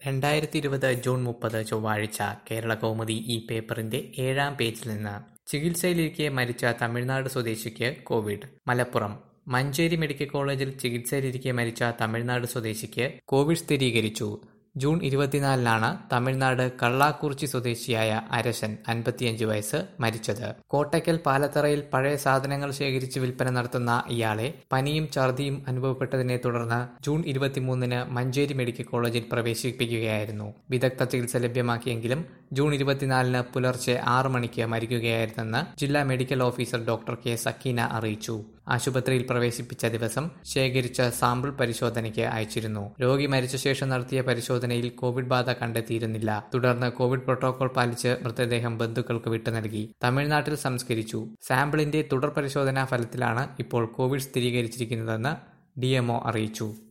രണ്ടായിരത്തി ഇരുപത് ജൂൺ മുപ്പത് ചൊവ്വാഴ്ച കേരളകൗമുദി ഈ പേപ്പറിന്റെ ഏഴാം പേജിൽ നിന്ന് ചികിത്സയിലിരിക്കെ മരിച്ച തമിഴ്നാട് സ്വദേശിക്ക് കോവിഡ് മലപ്പുറം മഞ്ചേരി മെഡിക്കൽ കോളേജിൽ ചികിത്സയിലിരിക്കെ മരിച്ച തമിഴ്നാട് സ്വദേശിക്ക് കോവിഡ് സ്ഥിരീകരിച്ചു ജൂൺ ഇരുപത്തിനാലിനാണ് തമിഴ്നാട് കള്ളാക്കുറിച്ചി സ്വദേശിയായ അരശൻ അൻപത്തിയഞ്ച് വയസ്സ് മരിച്ചത് കോട്ടയ്ക്കൽ പാലത്തറയിൽ പഴയ സാധനങ്ങൾ ശേഖരിച്ച് വിൽപ്പന നടത്തുന്ന ഇയാളെ പനിയും ഛർദിയും അനുഭവപ്പെട്ടതിനെ തുടർന്ന് ജൂൺ ഇരുപത്തിമൂന്നിന് മഞ്ചേരി മെഡിക്കൽ കോളേജിൽ പ്രവേശിപ്പിക്കുകയായിരുന്നു വിദഗ്ധ ചികിത്സ ലഭ്യമാക്കിയെങ്കിലും ജൂൺ ഇരുപത്തിനാലിന് പുലർച്ചെ ആറ് മണിക്ക് മരിക്കുകയായിരുന്നെന്ന് ജില്ലാ medical officer doctor K Sakeena അറിയിച്ചു ആശുപത്രിയിൽ പ്രവേശിപ്പിച്ച ദിവസം ശേഖരിച്ച സാമ്പിൾ പരിശോധനയ്ക്ക് അയച്ചിരുന്നു രോഗി മരിച്ച ശേഷം നടത്തിയ പരിശോധനയിൽ കോവിഡ് ബാധ കണ്ടെത്തിയിരുന്നില്ല തുടർന്ന് കോവിഡ് പ്രോട്ടോകോൾ പാലിച്ച് മൃതദേഹം ബന്ധുക്കൾക്ക് വിട്ടു നൽകി തമിഴ്നാട്ടിൽ സംസ്കരിച്ചു സാമ്പിളിന്റെ തുടർ പരിശോധനാ ഫലത്തിലാണ് ഇപ്പോൾ കോവിഡ് സ്ഥിരീകരിച്ചിരിക്കുന്നതെന്ന് ഡിഎംഒ അറിയിച്ചു